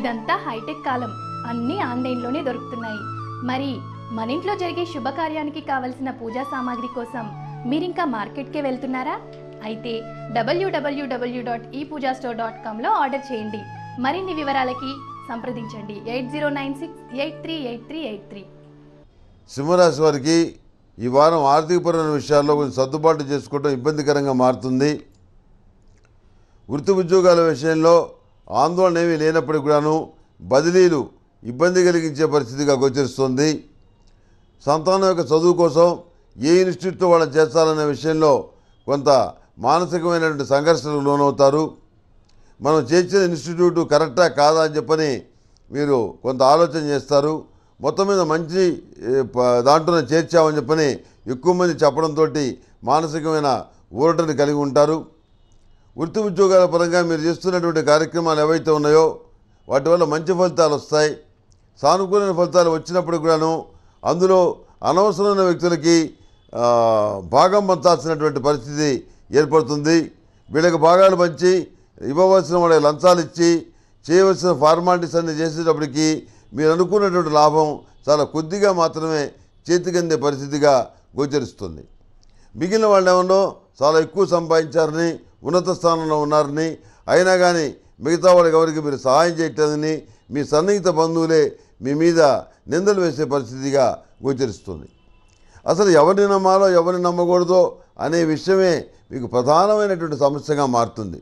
ఇదంతా హైటెక్ కాలం అన్నీ ఆన్లైన్లోనే దొరుకుతున్నాయి మరి మన ఇంట్లో జరిగే శుభకార్యానికి కావలసిన పూజా సామాగ్రి కోసం మీరింకా మార్కెట్కే వెళ్తున్నారా అయితే W W W dot E Pooja store dot కామ్లో ఆర్డర్ చేయండి మరిన్ని వివరాలకి సంప్రదించండి eight zero nine six eight three eight three eight three సింహరాశి వారికి ఈ వారం ఆర్థికపరమైన విషయాల్లో కొంచెం సర్దుబాటు చేసుకోవడం ఇబ్బందికరంగా మారుతుంది వృత్తి ఉద్యోగాల విషయంలో ఆందోళన ఏమీ లేనప్పటికీ కూడాను బదిలీలు ఇబ్బంది కలిగించే పరిస్థితిగా గోచరిస్తుంది సంతానం యొక్క చదువు కోసం ఏ ఇన్స్టిట్యూట్లో వాళ్ళని చేర్చాలనే విషయంలో కొంత మానసికమైనటువంటి సంఘర్షణకు లోనవుతారు మనం చేర్చిన ఇన్స్టిట్యూట్ కరెక్టా కాదా అని చెప్పని మీరు కొంత ఆలోచన చేస్తారు మొత్తం మీద మంచి ఏ, ప- దాంట్లోనే చేర్చామని చెప్పని ఎక్కువ మంది చెప్పడంతో మానసికమైన ఊరటని కలిగి ఉంటారు వృత్తి ఉద్యోగాల పరంగా మీరు చేస్తున్నటువంటి కార్యక్రమాలు ఏవైతే ఉన్నాయో వాటి వల్ల మంచి ఫలితాలు వస్తాయి సానుకూలమైన ఫలితాలు వచ్చినప్పుడు కూడాను అందులో అనవసరమైన వ్యక్తులకి ఆ, భాగం పంచాల్సినటువంటి పరిస్థితి ఏర్పడుతుంది వీళ్ళకి భాగాలు పంచి ఇవ్వవలసిన వాళ్ళకి లంచాలు ఇచ్చి చేయవలసిన ఫార్మాలిటీస్ అన్ని చేసేటప్పటికి మీరు అనుకున్నటువంటి లాభం చాలా కొద్దిగా మాత్రమే చేతికందే పరిస్థితిగా గోచరిస్తుంది మిగిలిన వాళ్ళు ఏమన్నో చాలా ఎక్కువ సంపాదించారని ఉన్నత స్థానంలో ఉన్నారని అయినా కానీ మిగతా వాళ్ళకి ఎవరికి మీరు సహాయం చేయట్లేదని మీ సన్నిహిత బంధువులే మీ మీద నిందలు వేసే పరిస్థితిగా గోచరిస్తుంది అసలు ఎవరిని నమ్మాలో ఎవరిని నమ్మకూడదో అనే విషయమే మీకు ప్రధానమైనటువంటి సమస్యగా మారుతుంది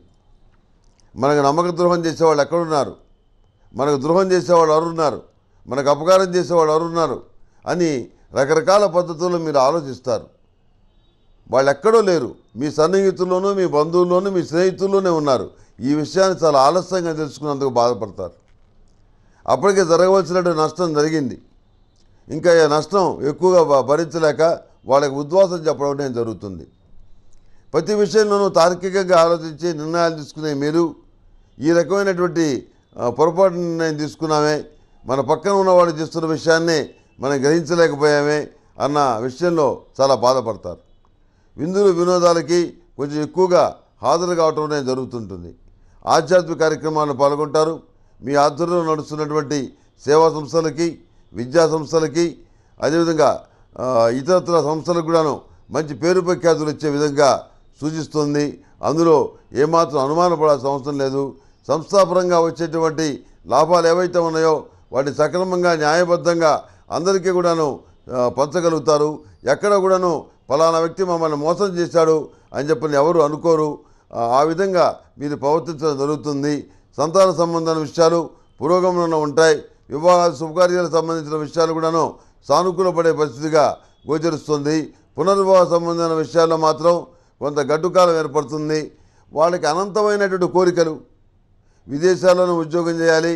మనకు నమ్మక ద్రోహం చేసేవాళ్ళు ఎక్కడున్నారు మనకు ద్రోహం చేసేవాళ్ళు ఎవరున్నారు మనకు అపకారం చేసేవాళ్ళు ఎవరున్నారు అని రకరకాల పద్ధతుల్లో మీరు ఆలోచిస్తారు వాళ్ళు ఎక్కడో లేరు మీ సన్నిహితుల్లోనూ మీ బంధువుల్లోనూ మీ స్నేహితుల్లోనే ఉన్నారు ఈ విషయాన్ని చాలా ఆలస్యంగా తెలుసుకున్నందుకు బాధపడతారు అప్పటికే జరగవలసినటువంటి నష్టం జరిగింది ఇంకా ఈ నష్టం ఎక్కువగా భ- భరించలేక వాళ్ళకి ఉద్వాసం చెప్పడం అనేది జరుగుతుంది ప్రతి విషయంలోనూ తార్కికంగా ఆలోచించి నిర్ణయాలు తీసుకునే మీరు ఈ రకమైనటువంటి ఆ, పొరపాటు నిర్ణయం తీసుకున్నామే మన పక్కన ఉన్నవాడు చేస్తున్న విషయాన్ని మనం గ్రహించలేకపోయామే అన్న విషయంలో చాలా బాధపడతారు విందులు వినోదాలకి కొంచెం ఎక్కువగా హాజరు కావటం అనేది జరుగుతుంటుంది ఆధ్యాత్మిక కార్యక్రమాల్లో పాల్గొంటారు మీ ఆధ్వర్యంలో నడుస్తున్నటువంటి సేవా సంస్థలకి విద్యా సంస్థలకి అదేవిధంగా ఆ, ఇతరత్ర సంస్థలకు కూడాను మంచి పేరు ప్రఖ్యాతులు ఇచ్చే విధంగా సూచిస్తుంది అందులో ఏమాత్రం అనుమానపడాల్సిన అవసరం లేదు సంస్థాపరంగా వచ్చేటువంటి లాభాలు ఏవైతే ఉన్నాయో వాటిని సక్రమంగా న్యాయబద్ధంగా అందరికీ కూడాను ఆ, పంచగలుగుతారు ఎక్కడ కూడాను ఫలానా వ్యక్తి మమ్మల్ని మోసం చేశాడు అని చెప్పని ఎవరు అనుకోరు ఆ, ఆ విధంగా మీరు ప్రవర్తించడం జరుగుతుంది సంతాన సంబంధమైన విషయాలు పురోగమనంలో ఉంటాయి వివాహాలు శుభకార్యాలకు సంబంధించిన విషయాలు కూడాను సానుకూలపడే పరిస్థితిగా గోచరిస్తుంది పునర్వివాహ సంబంధమైన విషయాల్లో మాత్రం కొంత గడ్డుకాలం ఏర్పడుతుంది వాళ్ళకి అనంతమైనటువంటి కోరికలు విదేశాల్లోనూ ఉద్యోగం చేయాలి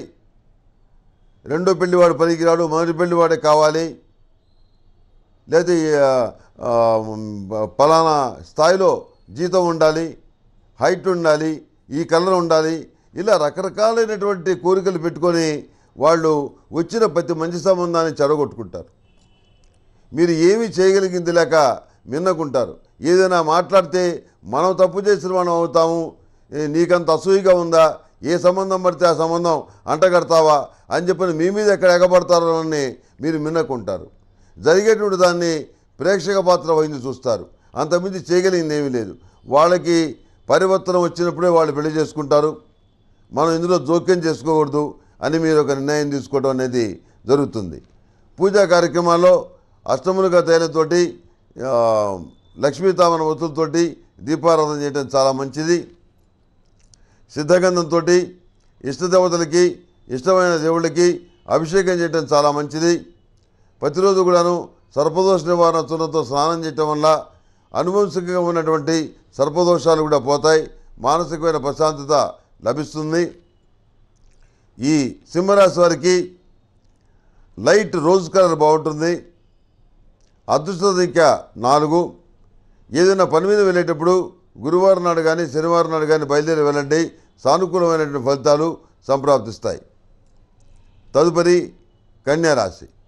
రెండో పెళ్లివాడు పనికిరాడు మొదటి పెళ్లివాడే కావాలి లేదా ఈ, ఆ, ఆ, పలానా స్థాయిలో జీతం ఉండాలి హైట్ ఉండాలి ఈ కలర్ ఉండాలి ఇలా రకరకాలైనటువంటి కోరికలు పెట్టుకొని వాళ్ళు వచ్చిన ప్రతి మంచి సంబంధాన్ని చెడగొట్టుకుంటారు మీరు ఏమీ చేయగలిగింది లేక మిన్నకుంటారు ఏదైనా మాట్లాడితే మనం తప్పు చేసిన మనం అవుతాము ఏ, నీకంత అసూయగా ఉందా ఏ సంబంధం పడితే ఆ సంబంధం అంటగడతావా అని చెప్పని మీ మీద ఎక్కడ ఎగబడతారో అని మీరు మిన్నకుంటారు జరిగేటువంటి దాన్ని ప్రేక్షక పాత్ర వహించి చూస్తారు అంతకుమించి చేయగలిగింది ఏమీ లేదు వాళ్ళకి పరివర్తన వచ్చినప్పుడే వాళ్ళు పెళ్లి చేసుకుంటారు మనం ఇందులో జోక్యం చేసుకోకూడదు అని మీరు ఒక నిర్ణయం తీసుకోవడం అనేది జరుగుతుంది పూజా కార్యక్రమాల్లో అష్టములుగా తైలతోటి ఆ, లక్ష్మీతామన ఒత్తులతోటి దీపారాధన చేయడం చాలా మంచిది సిద్ధగంధంతో ఇష్టదేవతలకి ఇష్టమైన దేవుళ్ళకి అభిషేకం చేయడం చాలా మంచిది ప్రతిరోజు కూడాను సర్పదోష నివారణ చూడంతో స్నానం చేయటం వల్ల అనువంశికంగా ఉన్నటువంటి సర్పదోషాలు కూడా పోతాయి మానసికమైన ప్రశాంతత లభిస్తుంది ఈ సింహరాశి వారికి లైట్ రోజ్ కలర్ బాగుంటుంది అదృష్ట సంఖ్య నాలుగు ఏదైనా పని మీద వెళ్ళేటప్పుడు గురువారం నాడు కానీ శనివారం నాడు కానీ బయలుదేరి వెళ్ళండి సానుకూలమైనటువంటి ఫలితాలు సంప్రాప్తిస్తాయి తదుపరి కన్యా రాశి